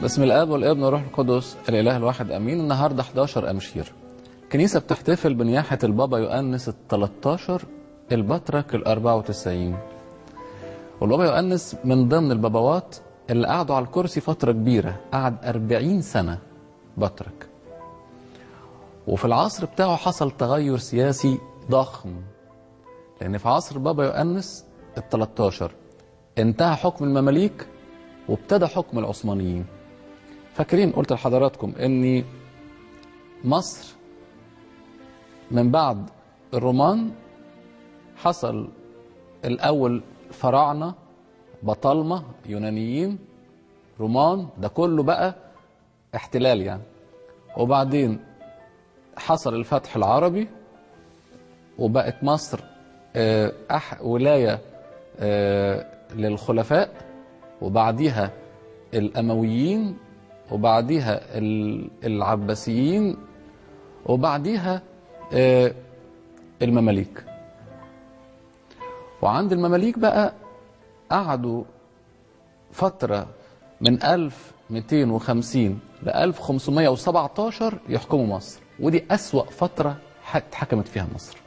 باسم الاب والابن والروح القدس الاله الواحد امين النهارده 11 امشير الكنيسه بتحتفل بنياحه البابا يؤنس ال 13 البطرك ال 94 والبابا يؤنس من ضمن الباباوات اللي قعدوا على الكرسي فتره كبيره قعد 40 سنه بطرك وفي العصر بتاعه حصل تغير سياسي ضخم لان في عصر بابا يؤنس ال 13 انتهى حكم المماليك وابتدى حكم العثمانيين فاكرين قلت لحضراتكم ان مصر من بعد الرومان حصل الاول فراعنه بطالمه يونانيين رومان ده كله بقى احتلال يعني وبعدين حصل الفتح العربي وبقت مصر آه، أح ولايه آه، للخلفاء وبعديها الامويين وبعديها ال- العباسيين وبعديها آه، المماليك وعند المماليك بقى قعدوا فترة من 1250 ل 1517 يحكموا مصر ودي أسوأ فترة اتحكمت فيها مصر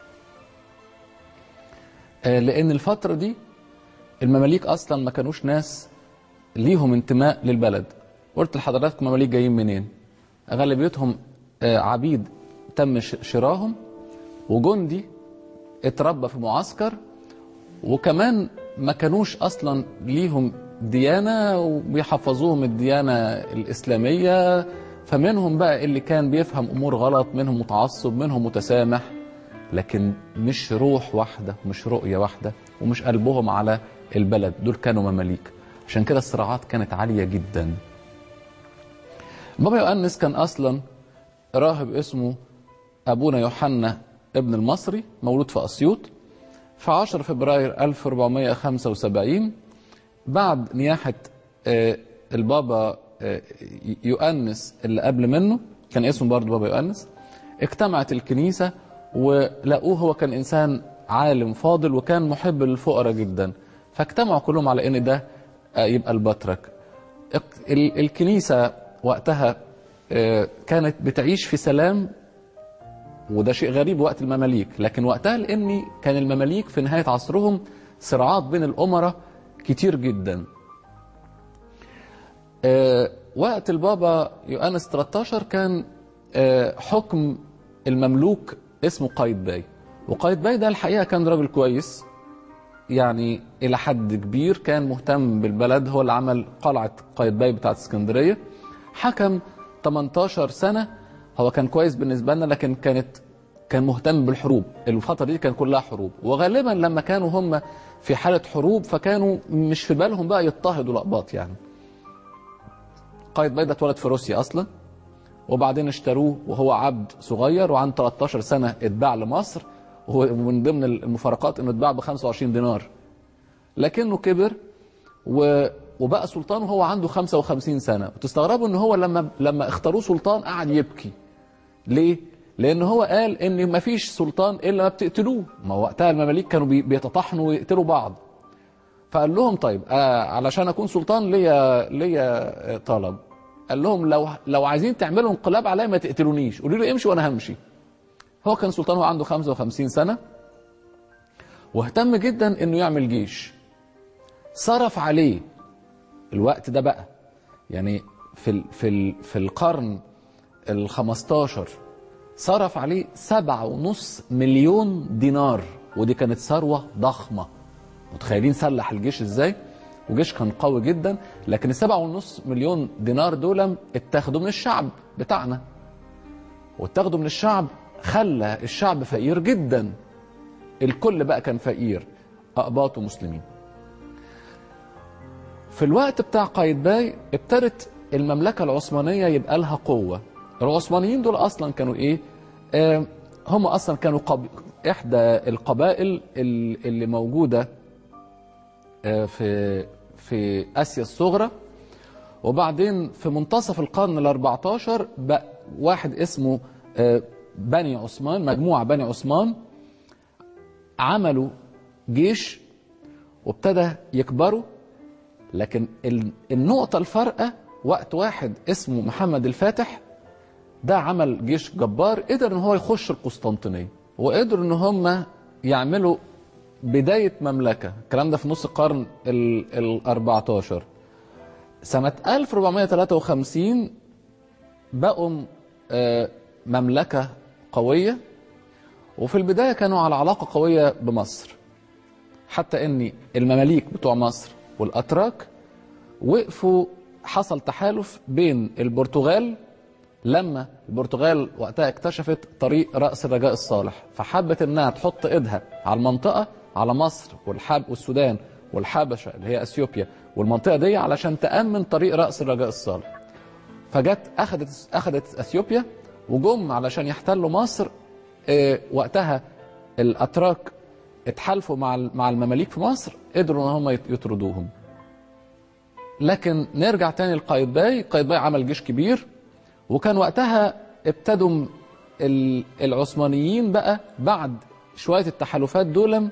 آه، لأن الفترة دي المماليك أصلا ما كانوش ناس ليهم انتماء للبلد قلت لحضراتكم مماليك جايين منين أغلبيتهم آه، عبيد تم ش- شراهم وجندي اتربى في معسكر وكمان ما كانوش اصلا ليهم ديانه وبيحفظوهم الديانه الاسلاميه فمنهم بقى اللي كان بيفهم امور غلط منهم متعصب منهم متسامح لكن مش روح واحده مش رؤيه واحده ومش قلبهم على البلد دول كانوا مماليك عشان كده الصراعات كانت عاليه جدا بابا يؤنس كان اصلا راهب اسمه ابونا يوحنا ابن المصري مولود في اسيوط في 10 فبراير 1475 بعد نياحة آه، البابا آه، يؤنس اللي قبل منه كان اسمه برضه بابا يؤنس اجتمعت الكنيسة ولقوه هو كان إنسان عالم فاضل وكان محب للفقراء جدا فاجتمعوا كلهم على إن ده آه، يبقى البطرك اق- ال- الكنيسة وقتها آه، كانت بتعيش في سلام وده شيء غريب وقت المماليك لكن وقتها لان كان المماليك في نهايه عصرهم صراعات بين الامراء كتير جدا آه، وقت البابا يؤنس 13 كان آه، حكم المملوك اسمه قايد باي وقايد باي ده الحقيقه كان راجل كويس يعني الى حد كبير كان مهتم بالبلد هو اللي عمل قلعه قايد باي بتاعت اسكندريه حكم 18 سنه هو كان كويس بالنسبه لنا لكن كانت كان مهتم بالحروب الفتره دي كان كلها حروب وغالبا لما كانوا هم في حاله حروب فكانوا مش في بالهم بقى يضطهدوا الاقباط يعني قايد باي ده اتولد في روسيا اصلا وبعدين اشتروه وهو عبد صغير وعند 13 سنه اتباع لمصر ومن ضمن المفارقات انه اتباع ب 25 دينار لكنه كبر و... وبقى سلطان وهو عنده 55 سنه وتستغربوا ان هو لما لما اختاروه سلطان قعد يبكي ليه لان هو قال ان ما فيش سلطان الا ما بتقتلوه ما هو وقتها المماليك كانوا بي- بيتطحنوا ويقتلوا بعض فقال لهم طيب آه علشان اكون سلطان ليا ليا آه، طلب قال لهم لو لو عايزين تعملوا انقلاب عليا ما تقتلونيش قولوا لي امشي وانا همشي هو كان سلطان وهو عنده 55 سنه واهتم جدا انه يعمل جيش صرف عليه الوقت ده بقى يعني في ال في ال في القرن ال 15 صرف عليه سبعة ونص مليون دينار ودي كانت ثروة ضخمة متخيلين سلح الجيش ازاي وجيش كان قوي جدا لكن السبعة ونص مليون دينار دول اتاخدوا من الشعب بتاعنا واتاخدوا من الشعب خلى الشعب فقير جدا الكل بقى كان فقير أقباط ومسلمين في الوقت بتاع قايتباي ابتدت المملكة العثمانية يبقى لها قوة العثمانيين دول أصلا كانوا إيه آه هم أصلا كانوا قب... إحدى القبائل ال- اللي موجودة آه في في آسيا الصغرى وبعدين في منتصف القرن ال 14 بقى واحد اسمه آه، بني عثمان مجموعة بني عثمان عملوا جيش وابتدى يكبروا لكن ال- النقطة الفارقة وقت واحد اسمه محمد الفاتح ده عمل جيش جبار قدر ان هو يخش القسطنطينيه وقدروا ان هم يعملوا بدايه مملكه الكلام ده في نص القرن ال 14 سنه 1453 بقوا آه، مملكه قويه وفي البدايه كانوا على علاقه قويه بمصر حتى ان المماليك بتوع مصر والاتراك وقفوا حصل تحالف بين البرتغال لما البرتغال وقتها اكتشفت طريق رأس الرجاء الصالح فحبت انها تحط ايدها على المنطقة على مصر والحب والسودان والحبشة اللي هي اثيوبيا والمنطقة دي علشان تأمن طريق رأس الرجاء الصالح فجت اخذت اخذت اثيوبيا وجم علشان يحتلوا مصر اه وقتها الاتراك اتحالفوا مع مع المماليك في مصر قدروا ان هم يطردوهم لكن نرجع تاني لقايتباي قايتباي عمل جيش كبير وكان وقتها ابتدوا العثمانيين بقى بعد شويه التحالفات دول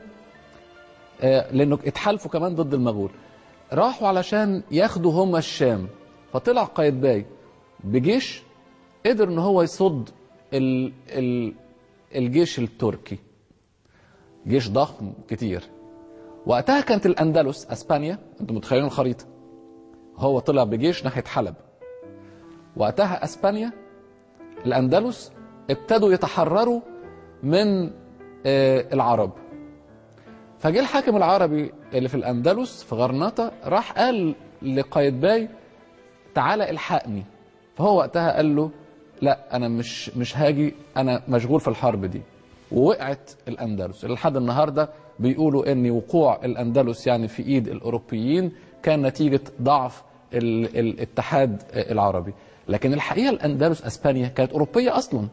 لانه اتحالفوا كمان ضد المغول راحوا علشان ياخدوا هم الشام فطلع قايتباي بجيش قدر ان هو يصد ال ال الجيش التركي جيش ضخم كتير وقتها كانت الاندلس اسبانيا انتم متخيلين الخريطه هو طلع بجيش ناحيه حلب وقتها اسبانيا الاندلس ابتدوا يتحرروا من العرب فجه الحاكم العربي اللي في الاندلس في غرناطه راح قال لقايتباي تعالى الحقني فهو وقتها قال له لا انا مش مش هاجي انا مشغول في الحرب دي ووقعت الاندلس لحد النهارده بيقولوا ان وقوع الاندلس يعني في ايد الاوروبيين كان نتيجه ضعف الاتحاد العربي لكن الحقيقه الاندلس اسبانيا كانت اوروبيه اصلا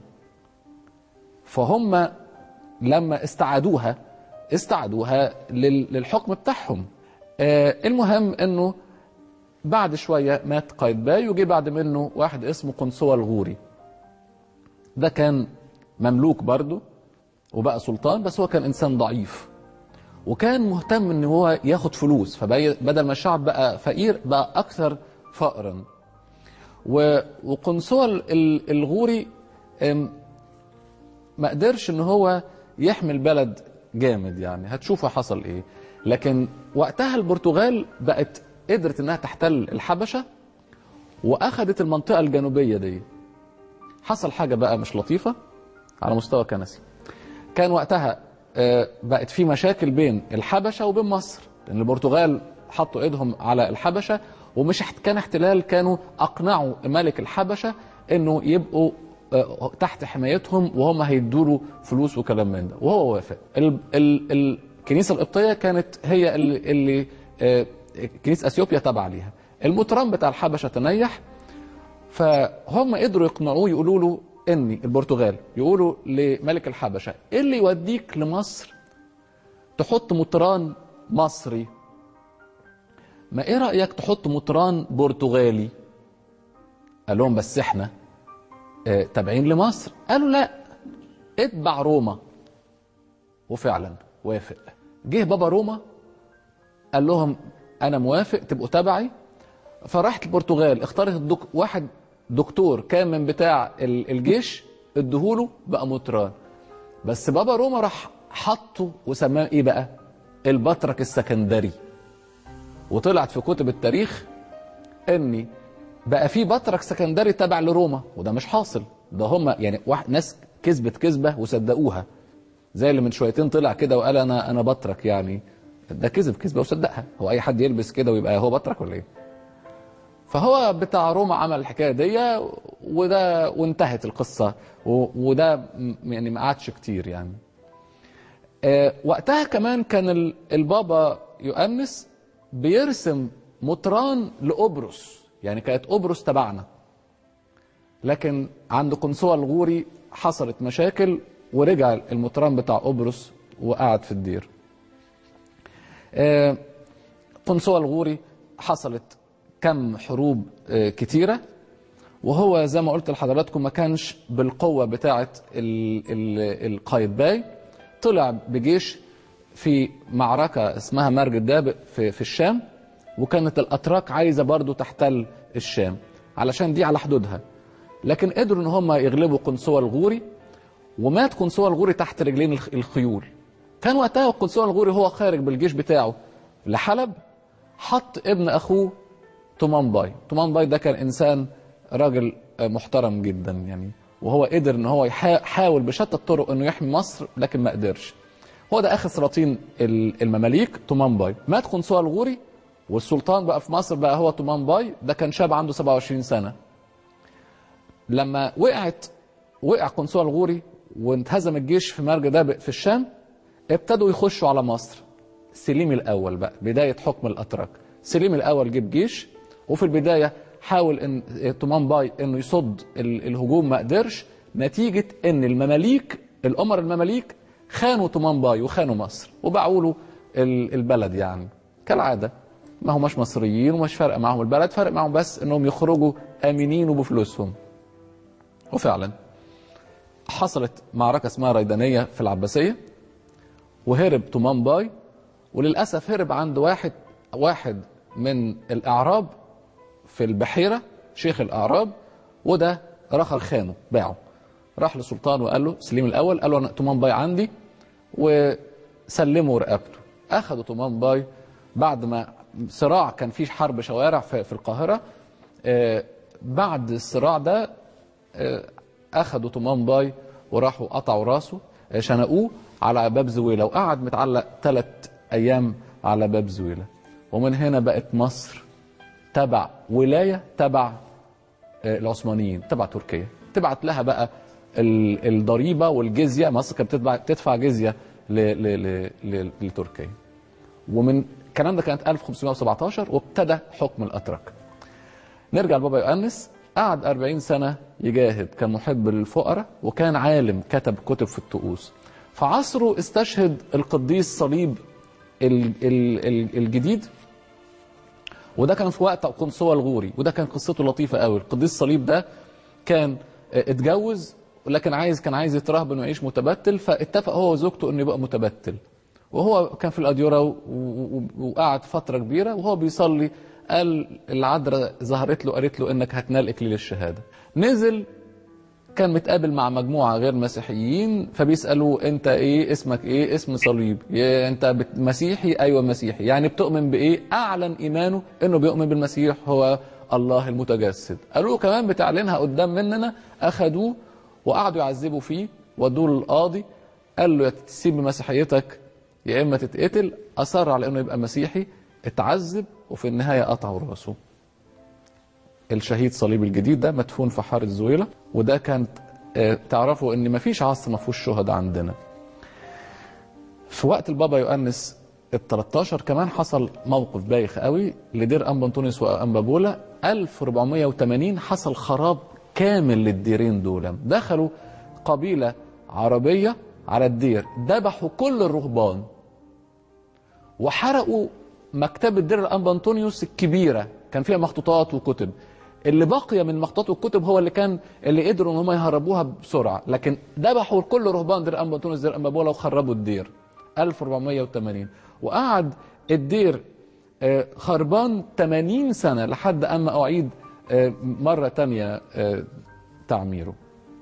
فهم لما استعادوها استعادوها للحكم بتاعهم المهم انه بعد شويه مات قايتباي وجي بعد منه واحد اسمه قنصوة الغوري ده كان مملوك برضه وبقى سلطان بس هو كان انسان ضعيف وكان مهتم ان هو ياخد فلوس فبدل ما الشعب بقى فقير بقى اكثر فقرا وقنصوة الغوري ما قدرش ان هو يحمي البلد جامد يعني هتشوفوا حصل ايه لكن وقتها البرتغال بقت قدرت انها تحتل الحبشه واخذت المنطقه الجنوبيه دي حصل حاجه بقى مش لطيفه على مستوى كنسي كان وقتها بقت في مشاكل بين الحبشه وبين مصر لان البرتغال حطوا ايدهم على الحبشه ومش كان احتلال كانوا اقنعوا ملك الحبشه انه يبقوا تحت حمايتهم وهم هيدوا له فلوس وكلام من ده وهو وافق ال ال الكنيسه القبطيه كانت هي اللي, اللي كنيسه اثيوبيا تابعه ليها المطران بتاع الحبشه تنيح فهم قدروا يقنعوه يقولوا له ان البرتغال يقولوا لملك الحبشه ايه اللي يوديك لمصر تحط مطران مصري ما ايه رايك تحط مطران برتغالي قال لهم بس احنا اه تابعين لمصر قالوا لا اتبع روما وفعلا وافق جه بابا روما قال لهم انا موافق تبقوا تبعي فراحت البرتغال اختارت الدك... واحد دكتور كان من بتاع الجيش ادهوله بقى مطران بس بابا روما راح حطه وسماه ايه بقى البطرك السكندري وطلعت في كتب التاريخ ان بقى في بطرك سكندري تبع لروما وده مش حاصل ده هم يعني واحد ناس كذبت كذبه وصدقوها زي اللي من شويتين طلع كده وقال انا انا بطرك يعني ده كذب كذبه وصدقها هو اي حد يلبس كده ويبقى هو بطرك ولا ايه فهو بتاع روما عمل الحكايه دي وده وانتهت القصه وده يعني ما قعدش كتير يعني أه وقتها كمان كان البابا يؤنس بيرسم مطران لقبرص يعني كانت قبرص تبعنا لكن عند قنصوة الغوري حصلت مشاكل ورجع المطران بتاع قبرص وقعد في الدير أه قنصوة الغوري حصلت كم حروب كتيرة وهو زي ما قلت لحضراتكم ما كانش بالقوة بتاعة القايتباي طلع بجيش في معركة اسمها مرج الدابق في, في الشام وكانت الاتراك عايزه برضو تحتل الشام علشان دي على حدودها لكن قدروا ان هم يغلبوا قنصوة الغوري ومات قنصوة الغوري تحت رجلين الخ- الخيول كان وقتها قنصوة الغوري هو خارج بالجيش بتاعه لحلب حط ابن اخوه تومان باي تومان باي ده كان انسان راجل آه، محترم جدا يعني وهو قدر ان هو يحا- حاول بشتى الطرق انه يحمي مصر لكن ما قدرش هو ده اخر سلاطين ال- المماليك تومان باي مات قنصوة الغوري والسلطان بقى في مصر بقى هو تومان باي ده كان شاب عنده 27 سنه لما وقعت وقع قنصوة الغوري وانتهزم الجيش في مرج دابق في الشام ابتدوا يخشوا على مصر سليم الاول بقى بدايه حكم الاتراك سليم الاول جيب جيش وفي البدايه حاول ان تومان باي انه يصد ال- الهجوم ما قدرش نتيجه ان المماليك الامر المماليك خانوا تومان باي وخانوا مصر وباعوا له ال- البلد يعني كالعاده ما هماش مصريين ومش فارقه معاهم البلد فارق معاهم بس انهم يخرجوا امنين وبفلوسهم وفعلا حصلت معركة اسمها ريدانية في العباسية وهرب تومان باي وللأسف هرب عند واحد واحد من الأعراب في البحيرة شيخ الأعراب وده رخر خانه باعه راح للسلطان وقال له سليم الأول قال له أنا تومان باي عندي وسلموا رقبته أخذوا تومان باي بعد ما صراع كان فيه حرب شوارع في في القاهرة آه، بعد الصراع ده آه، اخدوا تومان باي وراحوا قطعوا راسه آه، شنقوه على باب زويله وقعد متعلق ثلاث ايام على باب زويله ومن هنا بقت مصر تبع ولايه تبع آه، العثمانيين تبع تركيا تبعت لها بقى ال- الضريبه والجزيه مصر كانت بتدفع تدفع جزيه ل- ل- ل- ل- لتركيا ومن الكلام ده كانت 1517 وابتدى حكم الاتراك نرجع لبابا يؤنس قعد 40 سنة يجاهد كان محب للفقراء وكان عالم كتب كتب في الطقوس في عصره استشهد القديس صليب ال- ال- ال- الجديد وده كان في وقت قنصوة الغوري وده كان قصته لطيفة قوي القديس صليب ده كان آه، اتجوز لكن عايز كان عايز يترهبن ويعيش متبتل فاتفق هو وزوجته انه يبقى متبتل وهو كان في الأديرة و- و- و- وقعد فترة كبيرة وهو بيصلي قال العذراء ظهرت له قالت له انك هتنال اكليل الشهادة نزل كان متقابل مع مجموعة غير مسيحيين فبيسألوه انت ايه اسمك ايه اسم صليب يا انت بت- مسيحي ايوه مسيحي يعني بتؤمن بايه اعلن ايمانه انه بيؤمن بالمسيح هو الله المتجسد قالوا له كمان بتعلنها قدام مننا اخدوه وقعدوا يعذبوا فيه ودوه للقاضي قال له يا تسيب مسيحيتك يا اما تتقتل اصر على انه يبقى مسيحي اتعذب وفي النهايه قطعوا راسه الشهيد صليب الجديد ده مدفون في حاره زويله وده كانت آه، تعرفوا ان مفيش عصر ما فيهوش شهداء عندنا في وقت البابا يؤنس ال 13 كمان حصل موقف بايخ قوي لدير انبا انطونيوس وانبا بولا 1480 حصل خراب كامل للديرين دول دخلوا قبيله عربيه على الدير ذبحوا كل الرهبان وحرقوا مكتبة دير الأنبا أنطونيوس الكبيرة كان فيها مخطوطات وكتب اللي بقي من مخطوطات والكتب هو اللي كان اللي قدروا ان هم يهربوها بسرعه لكن ذبحوا كل رهبان دير انبا انطونيوس دير انبا بولا وخربوا الدير 1480 وقعد الدير آه، خربان 80 سنه لحد اما اعيد آه، مره تانية آه، تعميره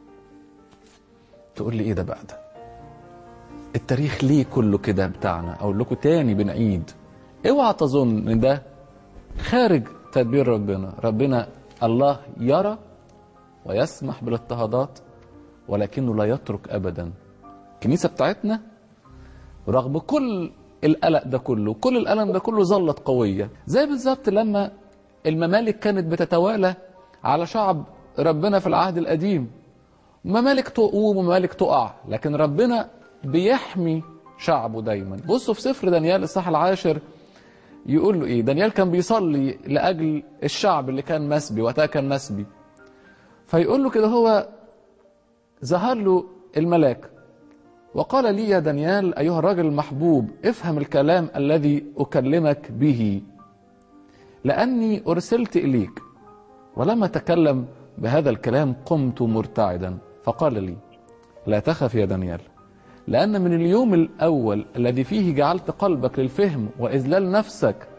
تقول لي ايه ده بقى ده التاريخ ليه كله كده بتاعنا اقول لكم تاني بنعيد اوعى تظن ان ده خارج تدبير ربنا ربنا الله يرى ويسمح بالاضطهادات ولكنه لا يترك ابدا الكنيسه بتاعتنا رغم كل القلق ده كله كل الالم ده كله ظلت قويه زي بالظبط لما الممالك كانت بتتوالى على شعب ربنا في العهد القديم ممالك تقوم وممالك تقع لكن ربنا بيحمي شعبه دايما بصوا في سفر دانيال الصح العاشر يقول له ايه دانيال كان بيصلي لاجل الشعب اللي كان مسبي وقتها كان مسبي فيقول له كده هو ظهر له الملاك وقال لي يا دانيال ايها الرجل المحبوب افهم الكلام الذي اكلمك به لاني ارسلت اليك ولما تكلم بهذا الكلام قمت مرتعدا فقال لي لا تخف يا دانيال لأن من اليوم الأول الذي فيه جعلت قلبك للفهم وإذلال نفسك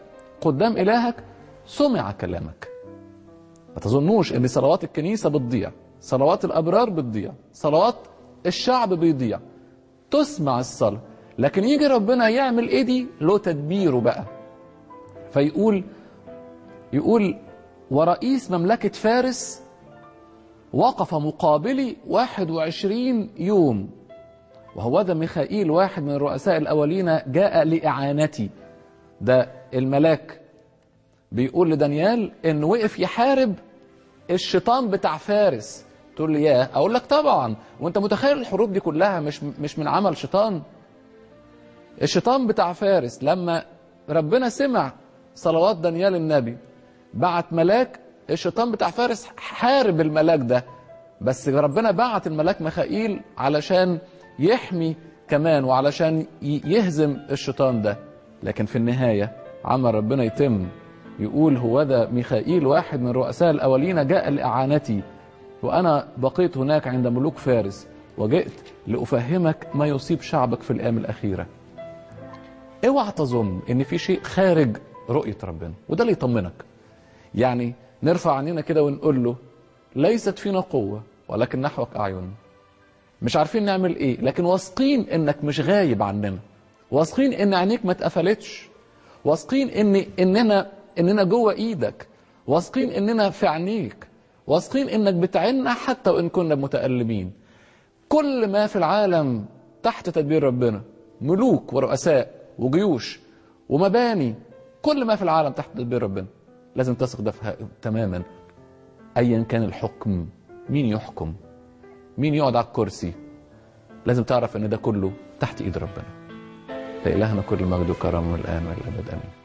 قدام إلهك سمع كلامك ما تظنوش ان صلوات الكنيسة بتضيع صلوات الأبرار بتضيع صلوات الشعب بيضيع تسمع الصلاة لكن يجي ربنا يعمل ايه دي له تدبيره بقى فيقول يقول ورئيس مملكة فارس وقف مقابلي 21 يوم وهو ده ميخائيل واحد من الرؤساء الأولين جاء لإعانتي ده الملاك بيقول لدانيال إن وقف يحارب الشيطان بتاع فارس تقول لي ياه أقول لك طبعا وأنت متخيل الحروب دي كلها مش مش من عمل شيطان الشيطان بتاع فارس لما ربنا سمع صلوات دانيال النبي بعت ملاك الشيطان بتاع فارس حارب الملاك ده بس ربنا بعت الملاك ميخائيل علشان يحمي كمان وعلشان يهزم الشيطان ده لكن في النهاية عمل ربنا يتم يقول هو ده ميخائيل واحد من الرؤساء الأولين جاء لإعانتي وأنا بقيت هناك عند ملوك فارس وجئت لأفهمك ما يصيب شعبك في الأيام الأخيرة اوعى تظن ان في شيء خارج رؤية ربنا وده اللي يطمنك يعني نرفع عننا كده ونقول له ليست فينا قوة ولكن نحوك أعين مش عارفين نعمل ايه لكن واثقين انك مش غايب عننا واثقين ان عينيك ما اتقفلتش واثقين ان اننا اننا جوه ايدك واثقين اننا في عينيك واثقين انك بتعنا حتى وان كنا متألمين كل ما في العالم تحت تدبير ربنا ملوك ورؤساء وجيوش ومباني كل ما في العالم تحت تدبير ربنا لازم تثق ده تماما ايا كان الحكم مين يحكم مين يقعد على الكرسي لازم تعرف ان ده كله تحت ايد ربنا لإلهنا كل المجد وكرم الان والابد امين